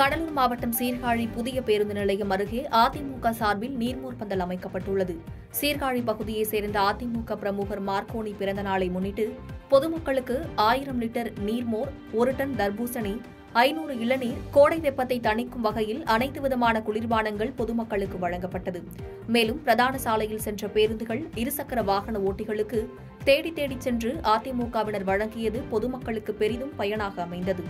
கடலூர் மாவட்டம் சீர்காழி புதிய பேருந்து நிலையம் அருகே அதிமுக சார்பில் நீர்மோர் பந்தல் அமைக்கப்பட்டுள்ளது சீர்காழி பகுதியைச் சேர்ந்த அதிமுக பிரமுகர் மார்க்கோனி பிறந்த நாளை முன்னிட்டு பொதுமக்களுக்கு ஆயிரம் லிட்டர் நீர்மோர் ஒரு டன் தர்பூசணி ஐநூறு இளநீர் கோடை வெப்பத்தை தணிக்கும் வகையில் அனைத்து விதமான குளிர்பானங்கள் பொதுமக்களுக்கு வழங்கப்பட்டது மேலும் பிரதான சாலையில் சென்ற பேருந்துகள் இருசக்கர வாகன ஓட்டிகளுக்கு தேடி தேடிச் சென்று அதிமுகவினர் வழங்கியது பொதுமக்களுக்கு பெரிதும் பயனாக அமைந்தது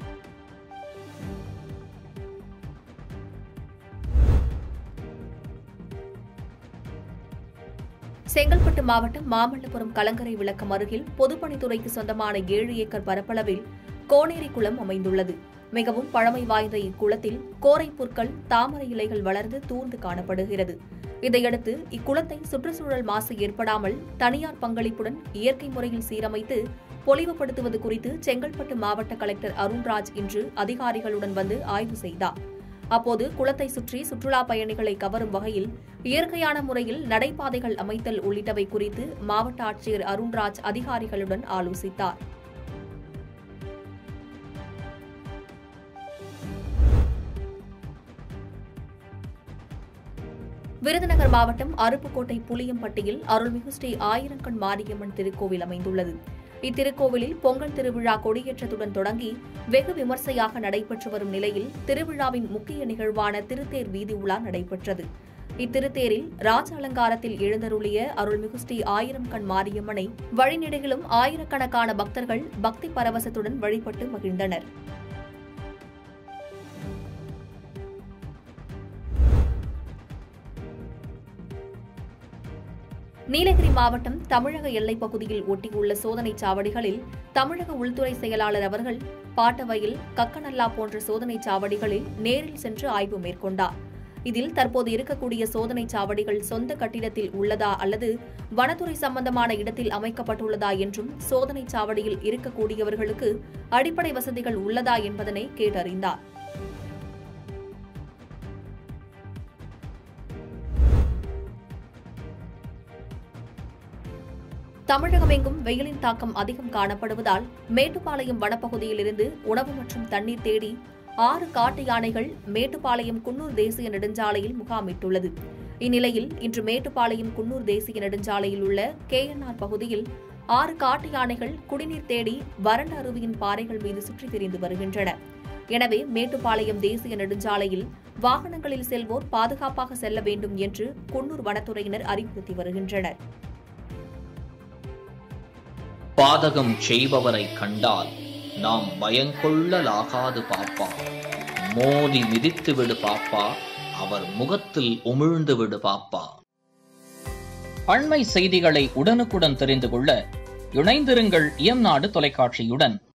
செங்கல்பட்டு மாவட்டம் மாமல்லபுரம் கலங்கரை விளக்கம் அருகில் பொதுப்பணித்துறைக்கு சொந்தமான ஏழு ஏக்கர் பரப்பளவில் கோனேரி குளம் அமைந்துள்ளது மிகவும் பழமை வாய்ந்த இக்குளத்தில் கோரை புற்கள் தாமரை இலைகள் வளர்ந்து தூர்ந்து காணப்படுகிறது இதையடுத்து இக்குளத்தை சுற்றுச்சூழல் மாசு ஏற்படாமல் தனியார் பங்களிப்புடன் இயற்கை முறையில் சீரமைத்து பொலிவுபடுத்துவது குறித்து செங்கல்பட்டு மாவட்ட கலெக்டர் அருண்ராஜ் இன்று அதிகாரிகளுடன் வந்து ஆய்வு செய்தார் அப்போது குளத்தை சுற்றி சுற்றுலா பயணிகளை கவரும் வகையில் இயற்கையான முறையில் நடைபாதைகள் அமைத்தல் உள்ளிட்டவை குறித்து மாவட்ட ஆட்சியர் அருண்ராஜ் அதிகாரிகளுடன் ஆலோசித்தார் விருதுநகர் மாவட்டம் அருப்புக்கோட்டை புளியம்பட்டியில் அருள்மிகு ஸ்ரீ ஆயிரங்கண் மாரியம்மன் திருக்கோவில் அமைந்துள்ளது இத்திருக்கோவிலில் பொங்கல் திருவிழா கொடியேற்றத்துடன் தொடங்கி வெகு விமர்சையாக நடைபெற்று வரும் நிலையில் திருவிழாவின் முக்கிய நிகழ்வான திருத்தேர் வீதி உலா நடைபெற்றது இத்திருத்தேரில் ராஜ அலங்காரத்தில் எழுந்தருளிய அருள்மிகு ஸ்ரீ ஆயிரம் கண் மாரியம்மனை வழிநெடுகிலும் ஆயிரக்கணக்கான பக்தர்கள் பக்தி பரவசத்துடன் வழிபட்டு மகிழ்ந்தனர் நீலகிரி மாவட்டம் தமிழக எல்லைப் பகுதியில் ஒட்டியுள்ள சோதனைச் சாவடிகளில் தமிழக உள்துறை செயலாளர் அவர்கள் பாட்டவயல் கக்கநல்லா போன்ற சோதனைச் சாவடிகளில் நேரில் சென்று ஆய்வு மேற்கொண்டார் இதில் தற்போது இருக்கக்கூடிய சோதனைச் சாவடிகள் சொந்த கட்டிடத்தில் உள்ளதா அல்லது வனத்துறை சம்பந்தமான இடத்தில் அமைக்கப்பட்டுள்ளதா என்றும் சோதனைச் சாவடியில் இருக்கக்கூடியவர்களுக்கு அடிப்படை வசதிகள் உள்ளதா என்பதனை கேட்டறிந்தார் தமிழகமெங்கும் வெயிலின் தாக்கம் அதிகம் காணப்படுவதால் மேட்டுப்பாளையம் வனப்பகுதியிலிருந்து உணவு மற்றும் தண்ணீர் தேடி ஆறு காட்டு யானைகள் மேட்டுப்பாளையம் குன்னூர் தேசிய நெடுஞ்சாலையில் முகாமிட்டுள்ளது இந்நிலையில் இன்று மேட்டுப்பாளையம் குன்னூர் தேசிய நெடுஞ்சாலையில் உள்ள கேஎன்ஆர் பகுதியில் ஆறு காட்டு யானைகள் குடிநீர் தேடி வறண்ட அருவியின் பாறைகள் மீது சுற்றித் திரிந்து வருகின்றன எனவே மேட்டுப்பாளையம் தேசிய நெடுஞ்சாலையில் வாகனங்களில் செல்வோர் பாதுகாப்பாக செல்ல வேண்டும் என்று குன்னூர் வனத்துறையினர் அறிவுறுத்தி வருகின்றனர் பாதகம் செய்பவரை கண்டால் நாம் பயங்கொள்ளலாகாது பாப்பா மோதி மிதித்து விடு பாப்பா அவர் முகத்தில் உமிழ்ந்து விடு பாப்பா அண்மை செய்திகளை உடனுக்குடன் தெரிந்து கொள்ள இணைந்திருங்கள் இயம்நாடு தொலைக்காட்சியுடன்